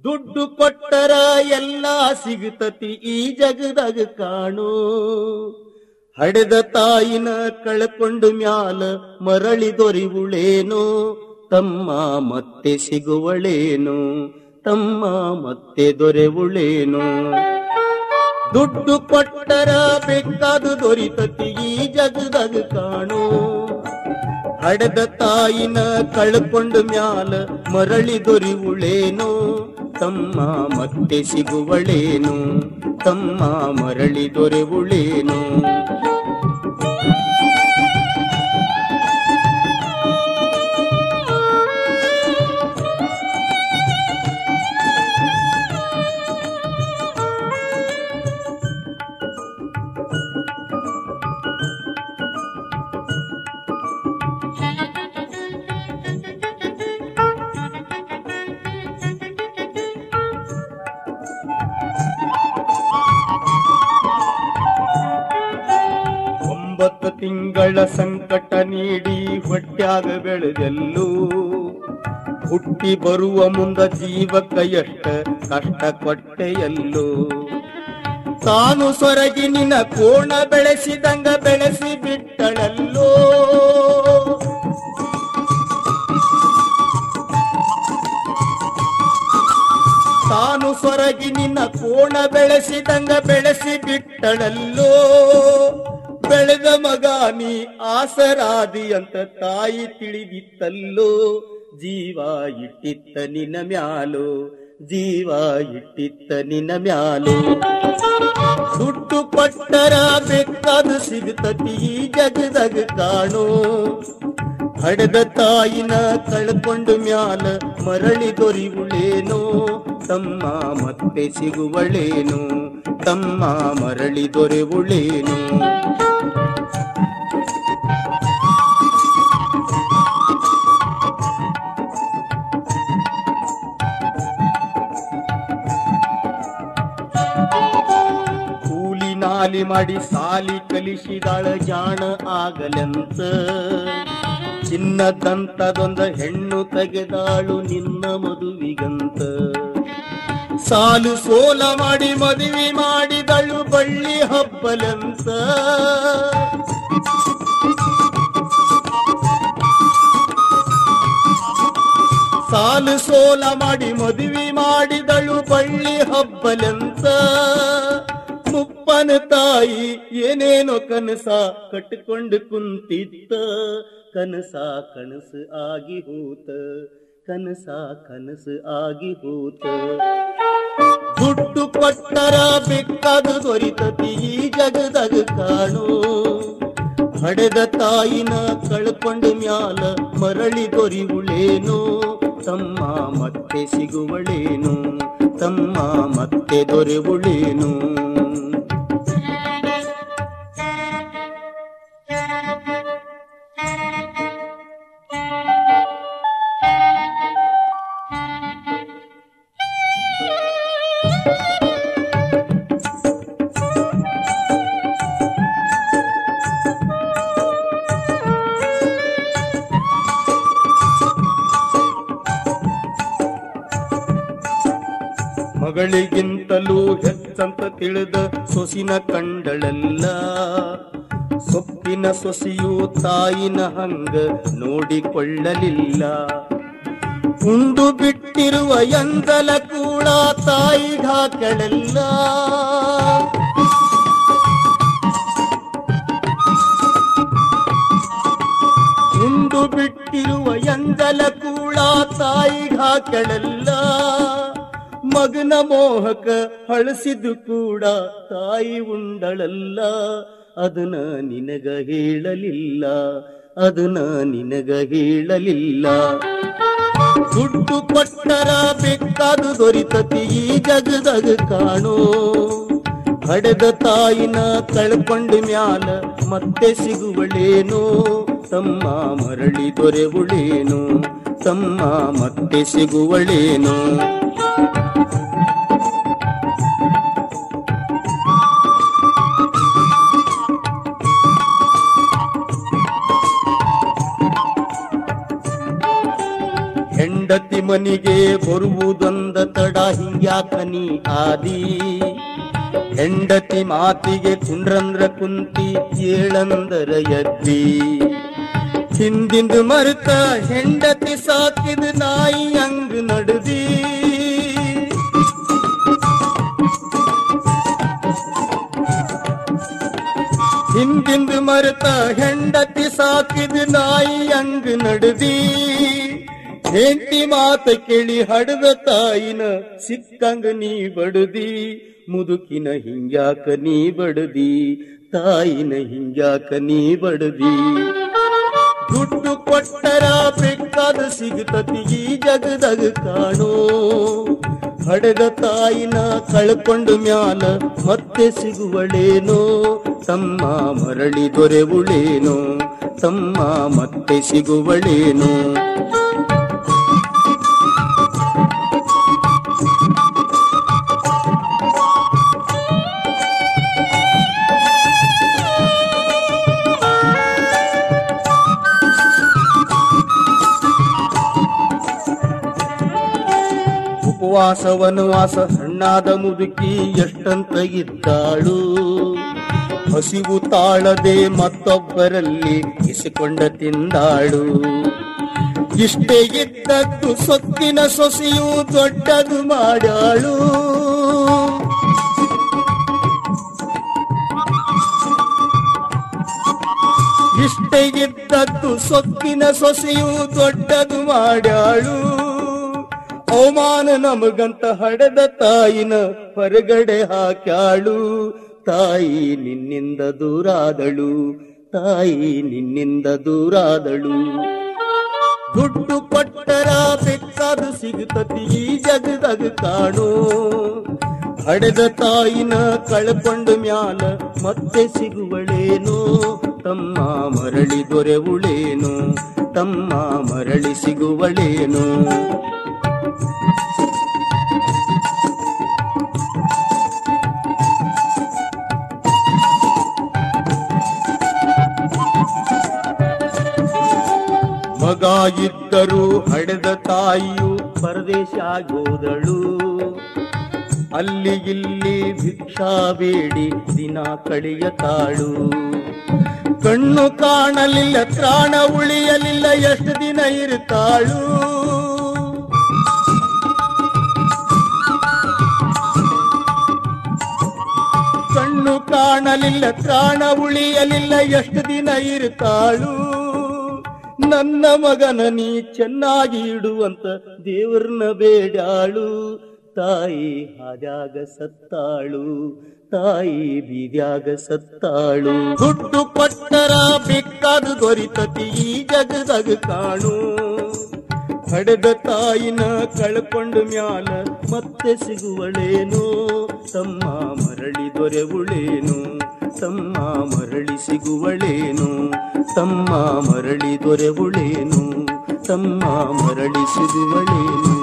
ದುಡ್ಡು ಕೊಟ್ಟರ ಎಲ್ಲ ಸಿಗುತ್ತತಿ ಈ ಜಗದಾಗ ಕಾಣು ಹಡೆದ ತಾಯಿನ ಕಳ್ಕೊಂಡು ಮ್ಯಾಲ ಮರಳಿ ದೊರಿವುಳೇನು ತಮ್ಮ ಮತ್ತೆ ಸಿಗುವಳೇನು ತಮ್ಮ ಮತ್ತೆ ದೊರೆವುಳೇನು ದುಡ್ಡು ಕೊಟ್ಟರ ಬೇಕಾದು ದೊರಿತತಿ ಈ ಜಗದಾಗ ಕಾಣು ಹಡೆದ ತಾಯಿನ ಕಳ್ಕೊಂಡು ಮ್ಯಾಲ ಮರಳಿ ದೊರಿವುಳೇನು ತಮ್ಮ ಮತ್ತೆ ಸಿಗುವಳೇನು ತಮ್ಮ ಮರಳಿ ದೊರೆವುಳೇನು ಒಂಬತ್ತು ತಿಂಗಳ ಸಂಕಟ ನೀಡಿ ಹೊಟ್ಯಾಗ ಬೆಳೆದೆಲ್ಲೂ ಹುಟ್ಟಿ ಬರುವ ಮುಂದ ಜೀವಕ್ಕ ಎಷ್ಟ ಕಷ್ಟ ಕೊಟ್ಟೆಯಲ್ಲೂ ತಾನು ಸೊರಗಿ ನಿನ್ನ ಕೋಣ ಬೆಳೆಸಿದಂಗ ಬೆಳೆಸಿ ಬಿಟ್ಟಳಲ್ಲೋ ತಾನು ಸೊರಗಿ ನಿನ್ನ ಕೋಣ ಬೆಳೆಸಿದಂಗ ಬೆಳೆಸಿ ಬಿಟ್ಟಳಲ್ಲೋ ಬೆಳೆದ ಮಗ ನೀ ಆಸರಾದಿ ಅಂತ ತಾಯಿ ತಿಳಿದಿತ್ತಲ್ಲೋ ಜೀವ ಇಟ್ಟಿತ್ತ ನಿನ್ನ ಮ್ಯಾಲು ಜೀವ ಇಟ್ಟಿತ್ತ ನಿನ್ನ ಮ್ಯಾಲು ದುಡ್ಡು ಕೊಟ್ಟರ ಬೇಕಾದ ಸಿಗುತ್ತತಿ ಈ ಜಗದಾಗ ಕಾಣೋ ಹಡೆದ ತಾಯಿನ ಕಳ್ಕೊಂಡು ಮ್ಯಾಲ ಮರಳಿ ದೊರಿವುಳೇನೋ ತಮ್ಮ ಮತ್ತೆ ಸಿಗುವಳೇನು ತಮ್ಮ ಮರಳಿ ದೊರೆವುಳೇನು ಕೂಲಿ ನಾಲಿ ಮಾಡಿ ಸಾಲಿ ಕಲಿಸಿದಾಳ ಜಾಣ ಆಗಲೆಂತ ಚಿನ್ನದಂತದೊಂದ ಹೆಣ್ಣು ತೆಗೆದಾಳು ನಿನ್ನ ಮದುವಿಗಂತ ಸಾಲು ಸೋಲ ಮಾಡಿ ಮದುವೆ ಮಾಡಿದಳು ಬಳ್ಳಿ ಹಬ್ಬಲೆಂತ ಸಾಲು ಸೋಲ ಮಾಡಿ ಮದುವೆ ಮಾಡಿದಳು ಬಳ್ಳಿ ಹಬ್ಬಲೆಂತ ಮುಪ್ಪನ ತಾಯಿ ಏನೇನೋ ಕನಸ ಕಟ್ಟಿಕೊಂಡು ಕುಂತಿದ್ದ ಕನಸ ಕನಸು ಆಗಿ ಹೋತ ಕನಸ ಕನಸು ಆಗಿ ಹೋತ ದುಡ್ಡು ಕೊಟ್ಟರ ಬೇಕಾದ ದೊರಿತತಿ ಈ ಜಗದಾಗ ಕಾಣೋ ಹಡೆದ ತಾಯಿನ ಕಳ್ಕೊಂಡು ಮ್ಯಾಲ ಮರಳಿ ದೊರಿವುಳೇನು ತಮ್ಮ ಮತ್ತೆ ಸಿಗುವಳೇನು ತಮ್ಮ ಮತ್ತೆ ದೊರೆವುಳೇನು ಮಗಳಿಗಿಂತಲೂ ಹೆಚ್ಚಂತ ತಿಳಿದ ಸೊಸಿನ ಕಂಡಳಲ್ಲ ಸೊಪ್ಪಿನ ಸೊಸೆಯು ತಾಯಿನ ಹಂಗ ನೋಡಿಕೊಳ್ಳಲಿಲ್ಲ ಉಂಡು ಬಿಟ್ಟಿರುವ ಎಂದಲ ಕೂಡ ತಾಯಿಗಾಕಳಲ್ಲ ಉಂಡು ಬಿಟ್ಟಿರುವ ಎಂದಲ ಕೂಡ ತಾಯಿಗಾಕಳಲ್ಲ ಮಗನ ಮೋಹಕ ಹಳಸಿದ್ದು ಕೂಡ ತಾಯಿ ಉಂಡಳಲ್ಲ ಅದನ್ನ ನಿನಗ ಹೇಳಲಿಲ್ಲ ಅದನ್ನ ನಿನಗ ಹೇಳಲಿಲ್ಲ ದುಡ್ಡು ಕೊಟ್ಟರ ಬೇಕಾದು ದೊರಿತತಿ ಈ ಜಗದಾಗ ಕಾಣೋ ಹಡೆದ ತಾಯಿನ ಕಳ್ಕೊಂಡು ಮ್ಯಾಲ ಮತ್ತೆ ಸಿಗುವಳೇನೋ ತಮ್ಮ ಮರಳಿ ದೊರೆವುಳೇನು ತಮ್ಮ ಮತ್ತೆ ಸಿಗುವಳೇನು ಹೆಂಡತಿ ಮನಿಗೆ ಬರುವುದೊಂದ ತಡ ಹಿಂಗ್ಯಾಕ ನೀ ಆದಿ ಹೆಂಡತಿ ಮಾತಿಗೆ ಕುಂಡ್ರಂದ್ರ ಕುಂತಿ ಏಳಂದರ ಎದ್ದಿ ಹಿಂದಿಂದು ಮರುತ ಹೆಂಡತಿ ಸಾಕಿದ ನಾಯಿ ಹಂಗ ನಡ್ದಿ ಹಿಂದಿಂದು ಮರುತ ಹೆಂಡತಿ ಸಾಕಿದ ನಾಯಿ ಹಂಗ ನಡ್ದಿ ಹೆಂಡತಿ ಮಾತ ಕೇಳಿ ಹಡದ ತಾಯಿನ ಸಿಕ್ಕಂಗ ನೀ ಬಡದಿ ಮುದುಕಿನ ಹಿಂಗ್ಯಾಕ ನೀ ಬಡದಿ ತಾಯಿನ ಹಿಂಗ್ಯಾಕ ನೀ ಬಡದಿ ದುಡ್ಡು ಕೊಟ್ಟರ ಬೇಕಾದ ಸಿಗುತ್ತತಿ ಈ ಜಗದಾಗ ಕಾಣೋ ಹಡೆದ ತಾಯಿನ ಕಳ್ಕೊಂಡು ಮ್ಯಾಲ ಮತ್ತೆ ಸಿಗುವಳೇನೋ ತಮ್ಮ ಮರಳಿ ದೊರೆವುಳೇನೋ ತಮ್ಮ ಮತ್ತೆ ಸಿಗುವಳೇನೋ ಉಪವಾಸ ವನವಾಸ ಹಣ್ಣಾದ ಮುದುಕಿ ಎಷ್ಟಂತ ಇದ್ದಾಳು ಹಸಿವು ತಾಳದೆ ಮತ್ತೊಬ್ಬರಲ್ಲಿ ಇಸಿಕೊಂಡ ತಿಂದಾಳು ಇಷ್ಟೇ ಇದ್ದದ್ದು ಸೊಕ್ಕಿನ ಸೊಸೆಯು ದೊಡ್ಡದು ಮಾಡಾಳು ಇಷ್ಟೇ ಇದ್ದದ್ದು ಸೊಕ್ಕಿನ ಸೊಸೆಯು ದೊಡ್ಡದು ಮಾಡ್ಯಾಳು ಅವಮಾನ ನಮಗಂತ ಹಡೆದ ತಾಯಿನ ಹೊರಗಡೆ ಹಾಕ್ಯಾಳು ತಾಯಿ ನಿನ್ನಿಂದ ದೂರಾದಳು ತಾಯಿ ನಿನ್ನಿಂದ ದೂರಾದಳು ದುಡ್ಡು ಕೊಟ್ಟರ ಬೇಕಾದ ಸಿಗುತ್ತತಿ ಈ ಜಗದಾಗ ಕಾಣೋ ಹಡೆದ ತಾಯಿನ ಕಳ್ಕೊಂಡು ಮ್ಯಾಲ ಮತ್ತೆ ಸಿಗುವಳೇನೋ ತಮ್ಮ ಮರಳಿ ದೊರೆವುಳೇನೋ ತಮ್ಮ ಮರಳಿ ಸಿಗುವಳೇನೋ ಮಗ ಇದ್ದರೂ ಹಡೆದ ತಾಯಿಯು ಪರದೇಶ ಆಗೋದಳು ಅಲ್ಲಿ ಇಲ್ಲಿ ಭಿಕ್ಷಾ ಬೇಡಿ ದಿನ ಕಳೆಯತಾಳು ಕಣ್ಣು ಕಾಣಲಿಲ್ಲ ತ್ರಾಣ ಉಳಿಯಲಿಲ್ಲ ಎಷ್ಟು ದಿನ ಇರುತ್ತಾಳು ಕಣ್ಣು ಕಾಣಲಿಲ್ಲ ತ್ರಾಣ ಉಳಿಯಲಿಲ್ಲ ಎಷ್ಟು ದಿನ ಇರುತ್ತಾಳು ನನ್ನ ಮಗನ ನೀ ಚೆನ್ನಾಗಿ ಇಡುವಂತ ದೇವ್ರನ್ನ ಬೇಡಾಳು ತಾಯಿ ಹಾದ್ಯಾಗ ಸತ್ತಾಳು ತಾಯಿ ಬೀದ್ಯಾಗ ಸತ್ತಾಳು ದುಡ್ಡು ಕೊಟ್ಟರ ಬೇಕಾದು ದೊರಿತತಿ ಈ ಜಗದಾಗ ಕಾಣು ಹಡೆದ ತಾಯಿನ ಕಳ್ಕೊಂಡು ಮ್ಯಾಲ ಮತ್ತೆ ಸಿಗುವಳೇನೋ ತಮ್ಮ ಮರಳಿ ದೊರೆವುಳೇನೋ ತಮ್ಮ ಮರಳಿ ಸಿಗುವಳೇನೋ ತಮ್ಮ ಮರಳಿ ದೊರೆವುಳೇನೋ ತಮ್ಮ ಮರಳಿ ಸಿಗುವಳೇನೋ